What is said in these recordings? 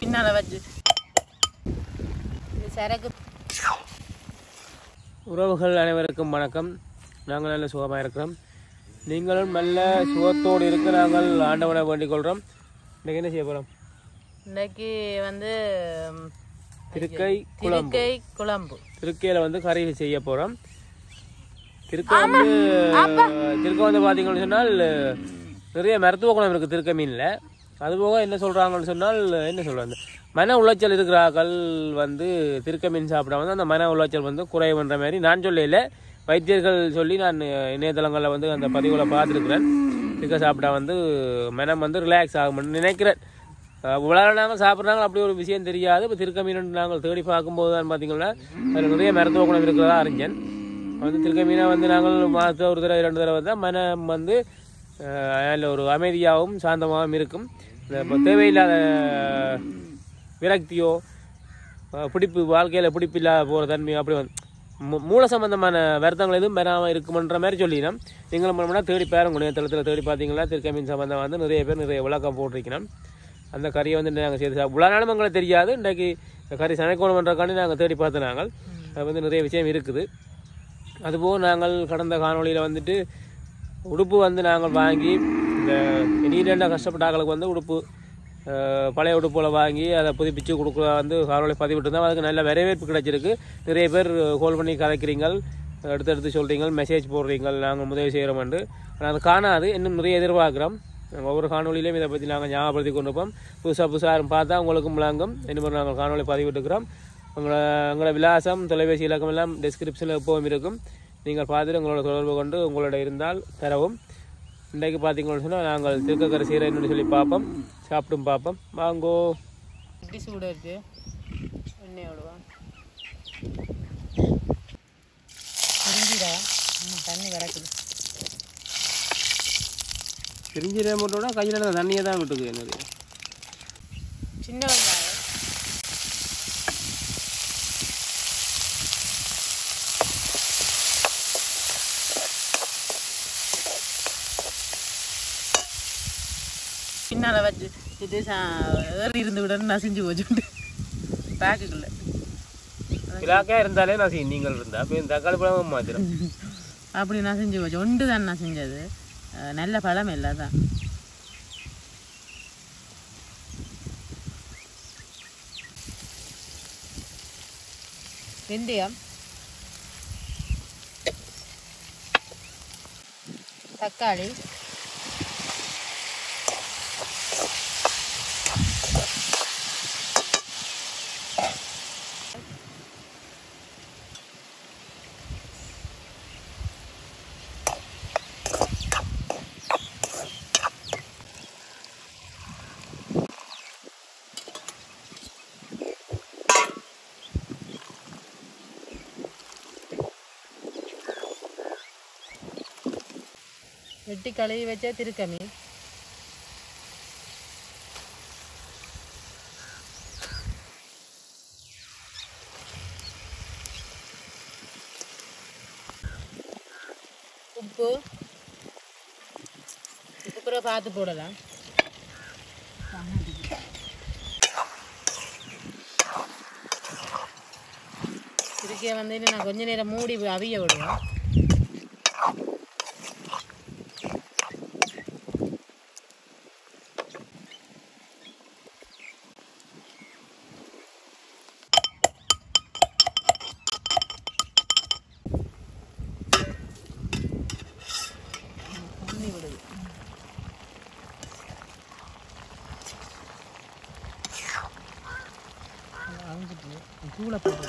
பின்னால வச்சு இது சரக்கு உறவுகள் அனைவருக்கும் வணக்கம் நாங்கள் நல்ல சுகமாக இருக்கிறோம் நீங்களும் நல்ல சுகத்தோடு இருக்க நாங்கள் ஆண்டவனை வேண்டிக் கொள்கிறோம் இன்றைக்கி என்ன செய்ய போகிறோம் இன்னைக்கு வந்து ம், திருக்கை குழம்பு திருக்கை குழம்பு திருக்கையில் வந்து கறி செய்ய போகிறோம் திருக்கை வந்து திருக்கை வந்து பார்த்தீங்கன்னு சொன்னால் நிறைய மருத்துவ குணம் இருக்குது திருக்கை மீனில் அதுபோக என்ன சொல்கிறாங்கன்னு சொன்னால் என்ன சொல்கிறாங்க மன உளைச்சல் இருக்கிறார்கள் வந்து திருக்க மீன் சாப்பிட்டா வந்து அந்த மன உளைச்சல் வந்து குறைவுன்ற மாதிரி நான் சொல்லல வைத்தியர்கள் சொல்லி நான் இணையதளங்களில் வந்து அந்த பதிவுகளை பார்த்துருக்குறேன் திருக்க சாப்பிட்டா வந்து மனம் வந்து ரிலாக்ஸ் ஆகும்னு நினைக்கிறேன் இவ்வளோ நாங்கள் சாப்பிட்றாங்க அப்படி ஒரு விஷயம் தெரியாது இப்போ திருக்க மீன் நாங்கள் தேடி பார்க்கும்போது தான் பார்த்தீங்கன்னா அதில் நிறைய மருத்துவ குணம் இருக்கிறதா அறிஞ்சேன் வந்து திருக்க மீனை வந்து நாங்கள் மாதத்தில் ஒரு தடவை இரண்டு தடவை தான் மனம் வந்து அதில் ஒரு அமைதியாகவும் சாந்தமாகவும் இருக்கும் இந்த இப்போ தேவையில்லாத விரக்தியோ அஹ், பிடிப்பு வாழ்க்கையில் பிடிப்பில்லாத போகிற தன்மையோ அப்படி வந்து மூ- மூல சம்பந்தமான வருத்தங்கள் எதுவும் பெறாமல் இருக்குமன்ற மாதிரி சொல்லினோம் நீங்களும் பண்ணோம்னா தேடி பாருங்க இணையதளத்தில் தேடி பார்த்தீங்கன்னா திருக்க மீன் சம்பந்தம் வந்து நிறைய பேர் நிறைய விளக்கம் போட்டிருக்கணும் அந்த கறியை வந்து நாங்கள் செய்து சாப்பிட இவ்வளோ நாளும் எங்களுக்கு தெரியாது இன்றைக்கு இந்த கறி சமைக்கணுமன்றக்காண்டி நாங்கள் தேடி பார்த்து நாங்கள் அது வந்து நிறைய விஷயம் இருக்குது அதுபோக நாங்கள் கடந்த காணொளியில் வந்துட்டு உடுப்பு வந்து நாங்கள் வாங்கி இந்த நீண்ட கஷ்டப்பட்ட ஆட்களுக்கு வந்து உடுப்பு அஹ், பழைய உடுப்புகளை வாங்கி அதை புதுப்பிச்சு கொடுக்குற வந்து காணொளி பதிவிட்டு அதுக்கு நல்ல வரவேற்பு கிடைச்சிருக்கு நிறைய பேர் கால் பண்ணி கதைக்கிறீங்கள் எடுத்து எடுத்து சொல்கிறீங்க மெசேஜ் போடுறீங்க நாங்கள் உதவி செய்கிறோம்னு ஆனால் அது காணாது இன்னும் நிறைய எதிர்பார்க்குறோம் நாங்கள் ஒவ்வொரு காணொலியிலையும் இதை பற்றி நாங்கள் ஞாபகப்படுத்தி கொண்டு இருப்போம் புதுசாக புதுசாக பார்த்தா உங்களுக்கும் விளங்கும் இன்னும் நாங்கள் காணொலி பதிவிட்டுக்கிறோம் உங்களோட உங்களோட விலாசம் தொலைபேசி இலக்கம் எல்லாம் டிஸ்கிரிப்ஷனில் எப்பவும் இருக்கும் நீங்கள் பார்த்துட்டு உங்களோட தொடர்பு கொண்டு உங்களோட இருந்தால் தரவும் இன்றைக்கு பார்த்தீங்கன்னு சொன்னால் நாங்கள் திருக்கக்கரை செய்கிறேன்னு சொல்லி பார்ப்போம் சாப்பிட்டும் பார்ப்போம் வாங்கோ இப்படி சூடு இருக்கு எண்ணெய் விடுவா புரிஞ்சுடா தண்ணி கிடக்குது பிரிஞ்சிட மட்டும் கையில் தண்ணியை தான் விட்டுக்கு என்னது சின்ன வெங்காயம் பின்னால வச்சு இது சா- ஏறி இருந்து விட நசிஞ்சு போச்சுட்டு பேக்குக்குள்ள கிலாக்கா இருந்தாலே நான் செய்ய நீங்கள் இருந்தால் அப்போ இந்த தக்காளி பழமும் மாத்திரம் அப்படி நசிஞ்சு போச்சு ஒன்று தான் நசிஞ்சது அஹ் நல்ல பழம் இல்லை தான் வெந்தயம் தக்காளி வெட்டி கழுவி வச்ச திருக்கமி உப்பு உப்பு கூட பார்த்து போடலாம் திருக்கிய வந்து இனி நான் கொஞ்ச நேரம் மூடி அவிய விடுவேன் தண்ணி விடுது அவிஞ்சிட்டு தூளை போடுது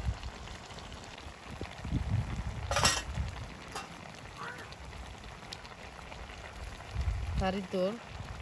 கறித்தூள்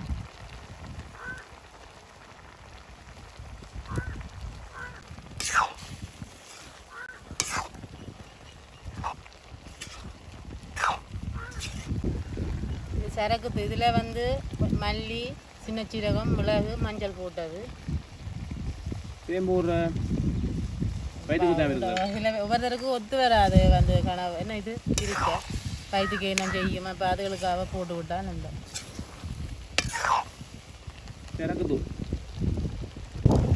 இது சரக்கு இதில் வந்து மல்லி சின்ன சீரகம் மிளகு மஞ்சள் போட்டது இதே போடுற வயிற்றுக்கு தேவை இருக்குது சில ஒவ்வொருத்தருக்கும் ஒத்து வராது வந்து கனவு என்ன இது இருக்க வயிற்றுக்கு என்ன செய்யும் இப்போ அதுகளுக்காக போட்டு விட்டா நல்ல இறக்குது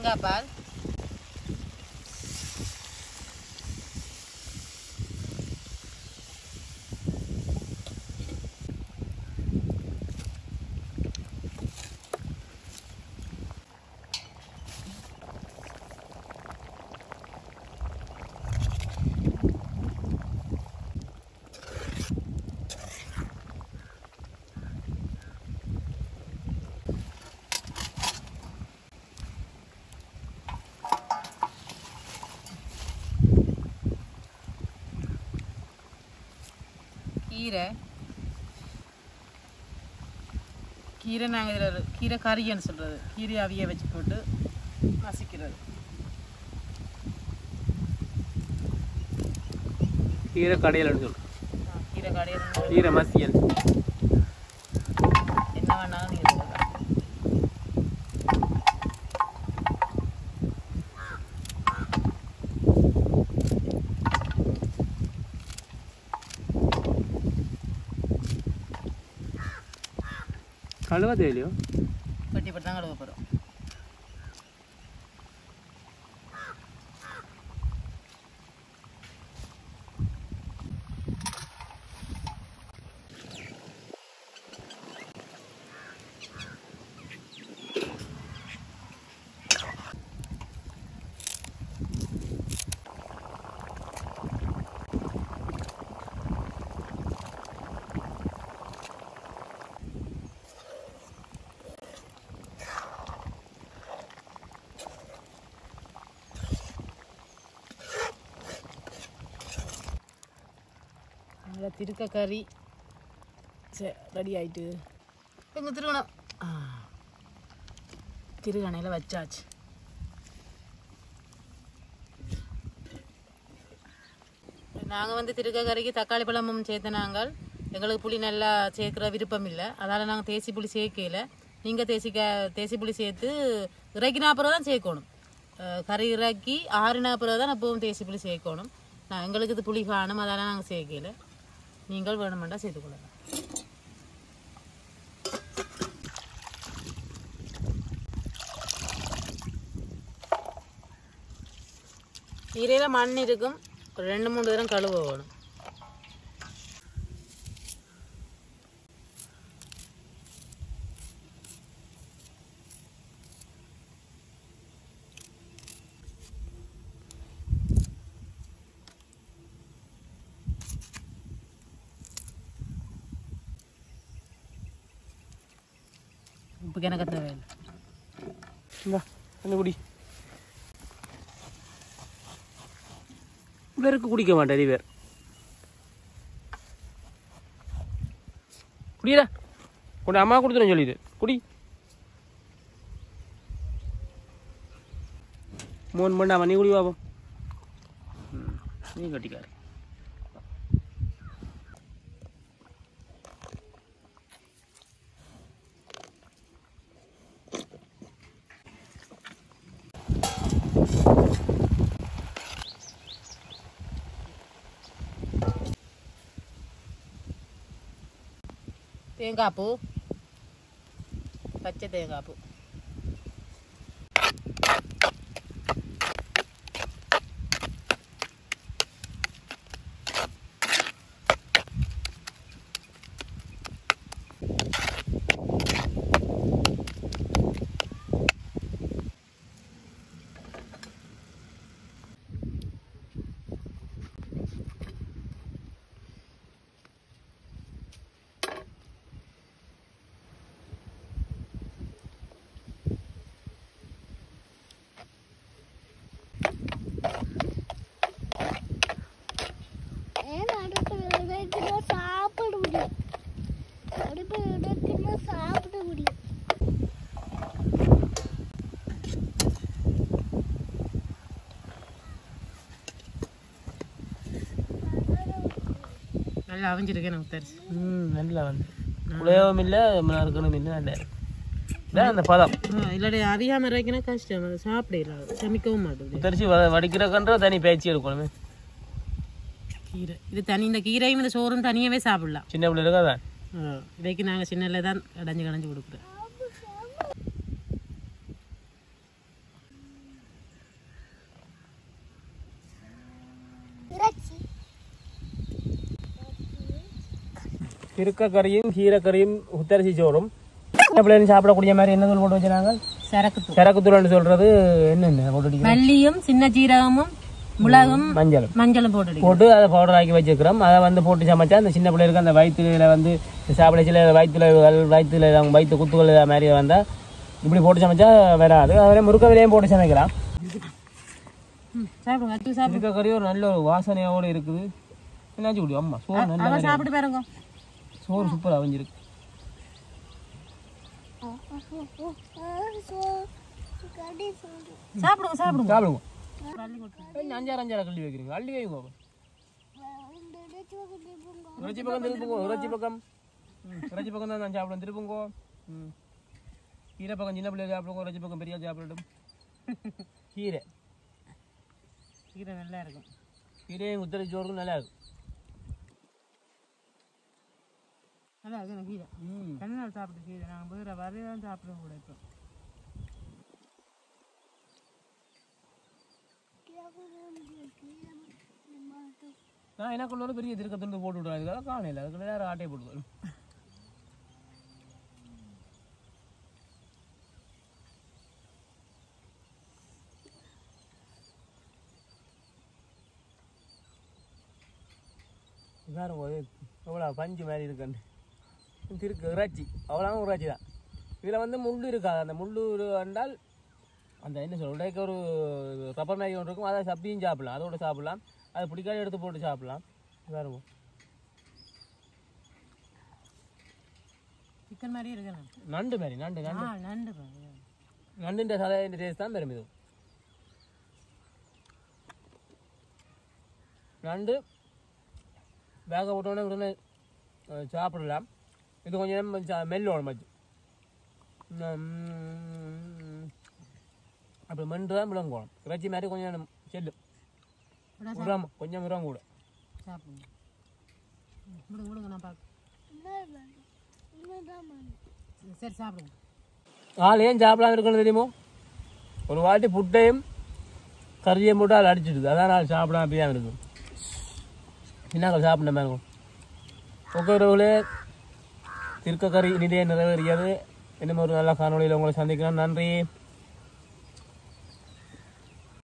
தேங்காய் பால் கீரை கீரை நாங்கள் இதில் கீரை கறின்னு சொல்கிறது கீரை அவிய வச்சு போட்டு மசிக்கிறது கீரை கடையில்னு சொல்லு ஆ, கீரை கடையில் கீரை மசியல் என்ன வேணாலும் நீங்கள் சொல்லலாம் கழுவா தேவையில்லையோ வெட்டி போட்டு தான் கழுவ போகிறோம் நல்லா திருக்க கறி சரி ரெடி ஆயிட்டு எங்கள் திருவண்ணம் ஆ திருகணையில் வச்சாச்சு நாங்கள் வந்து திருக்க கறிக்கு தக்காளி பழமும் சேர்த்த நாங்கள் எங்களுக்கு புளி நல்லா சேர்க்குற விருப்பம் இல்லை அதால் நாங்கள் தேசி புளி சேர்க்கல நீங்கள் தேசிக்க தேசி புளி சேர்த்து இறக்கினா அப்புறம் தான் சேர்க்கணும் அஹ் கறி இறக்கி ஆறினா அப்புறம் தான் எப்பவும் தேசி புளி சேர்க்கணும் நான் எங்களுக்கு இது புளி காணும் அதால் நாங்கள் சேர்க்கல நீங்கள் வேணுமெண்டா சேர்த்துக்கொள்ளலாம் கீரையில் மண் இருக்கும் ஒரு ரெண்டு மூணு தரம் கழுவ வேணும் உப்பு எனக்கு தேவையில்லை இந்தா என்ன குடி இவருக்கு குடிக்க மாட்டேன் இவர் குடிடா கொண்டு அம்மா கொடுத்துரும் சொல்லிடு குடி மூணு மண்டாமா நீ குடி பாப்போம் ம், நீ கட்டிக்காரு தேங்காய் பூ பச்சை தேங்காய் பூ ஏன் அடுப்பு விளக்குனா சாப்பிட முடியும் அடுப்பு விளக்குனா சாப்பிட முடியும் நல்லா அவிஞ்சிருக்கேன் எனக்கு தெரிச்சு ம் நல்லா வந்து உழையவும் இல்லை இருக்கணும் இல்லை நல்லா இருக்கு இதான் அந்த பதம் இல்லாட்டி அவியாமல் இறக்கினா கஷ்டம் அதை சாப்பிடலாம் சமைக்கவும் மாட்டேங்குது தெரிச்சு வடிக்கிறக்கன்ற தனி பேச்சு எடுக்கணுமே கீரை இது தனி இந்த கீரையும் இந்த சோறும் தனியாகவே சாப்பிடலாம் சின்ன பிள்ளைகளுக்கு அதான் ஆ, இதைக்கு நாங்கள் சின்னல தான் கடைஞ்சி கடைஞ்சி கொடுக்குறோம் திருக்க கறியும் கீரைக்கறியும் உத்தரிசி சோறும் சின்ன பிள்ளைங்க சாப்பிடக்கூடிய மாதிரி என்ன தூள் போட்டு வச்சுருக்காங்க சரக்கு தூள் சரக்கு தூள்னு சொல்றது என்னென்ன போட்டு மல்லியும் சின்ன ஜீரகமும் மிளகும் மஞ்சள் மஞ்சளும் போட்டு போட்டு அதை பவுடர் ஆக்கி வச்சுக்கிறோம் அதை வந்து போட்டு சமைச்சா அந்த சின்ன பிள்ளைகளுக்கு அந்த வயிற்றுல வந்து சாப்பிட சில வயிற்றுல வயிற்றுல அவங்க வயிற்று குத்துகள் இது மாதிரி வந்தால் இப்படி போட்டு சமைச்சா வராது அதில் முறுக்க விலையும் போட்டு சமைக்கலாம் சாப்பிடுங்க அடுத்து சாப்பிடு இருக்க கறி ஒரு நல்ல ஒரு வாசனையோடு இருக்குது என்னாச்சு குடி அம்மா சோறு நல்ல அவன் சாப்பிட்டு பாருங்க சோறு சூப்பராக அமைஞ்சிருக்கு கடி சொல்லு சாப்பிடுங்க சாப்பிடுங்க சாப்பிடுங்க என்ன அஞ்சாறு அஞ்சாறு கல்வி வைக்கிறீங்க அள்ளி வைங்க இந்த இடத்துல கொண்டு போங்க இறைச்சி பக்கம் திருப்புங்கோ இறைச்சி பக்கம் ம், இறைச்சி பக்கம் தான் நான் சாப்பிடுவேன் திருப்புங்கோ ம் கீரை பக்கம் சின்ன பிள்ளைய சாப்பிடுங்க இறைச்சி பக்கம் பெரிய சாப்பிடட்டும் கீரை கீரை நல்லா இருக்கும் கீரையும் உத்தரி சோறுக்கும் நல்லா இருக்கும் நல்லா இருக்கு கீரை ம் ரெண்டு நாள் சாப்பிட்டு கீரை நாங்கள் வேறு வரையும் சாப்பிடுவோம் கூட இப்போ நான் எனக்குள்ள பெரிய திருக்க துண்டு போட்டு விடுவேன் அதுக்காக காணையில் அதுக்குள்ள நேரம் ஆட்டையை போட்டுவேன் வேறு எவ்வளோ பஞ்சு மாதிரி இருக்குன்னு திருக்கு இறைச்சி அவ்வளோ இறைச்சி தான் இதில் வந்து முள்ளு இருக்காது அந்த முள்ளு என்றால் அந்த என்ன சொல்ல உடைக்க ஒரு ரப்பர் மாதிரி ஒன்று இருக்கும் அதை சப்பியும் சாப்பிடலாம் அதோட சாப்பிடலாம் அது பிடிக்காத எடுத்து போட்டு சாப்பிடலாம் வேறு சிக்கன் மாதிரியே இருக்கணும் நண்டு மாதிரி நண்டு நண்டு ஆ நண்டு பாரு. நண்டுன்ற சதையின் டேஸ்ட் தான் பெரும் இது நண்டு வேக போட்டோடனே உடனே அஹ், சாப்பிடலாம் இது கொஞ்சம் நேரம் சா- மெல்லணும் மச்சு அப்படி மென்று தான் விளங்கணும் இறைச்சி மாதிரி கொஞ்சம் நேரம் செல்லும் விட உரம் கொஞ்சம் உரம் கூட சாப்பிடுங்க ம், விடுங்க விடுங்க நான் பார்க்க சரி சாப்பிடுங்க ஆள் ஏன் சாப்பிடாம இருக்கணும் தெரியுமோ ஒரு வாட்டி புட்டையும் கறியையும் போட்டு ஆள் அடிச்சிடுது அதான் ஆள் சாப்பிடாம பிரியாம இருக்கும் பின்னாக்கள் சாப்பிட மாதிரி இருக்கும் ஓகே உறவுகளே திருக்க கறி நிலையை நிறைவேறியது இன்னும் ஒரு நல்ல காணொலியில் உங்களை சந்திக்கிறேன் நன்றி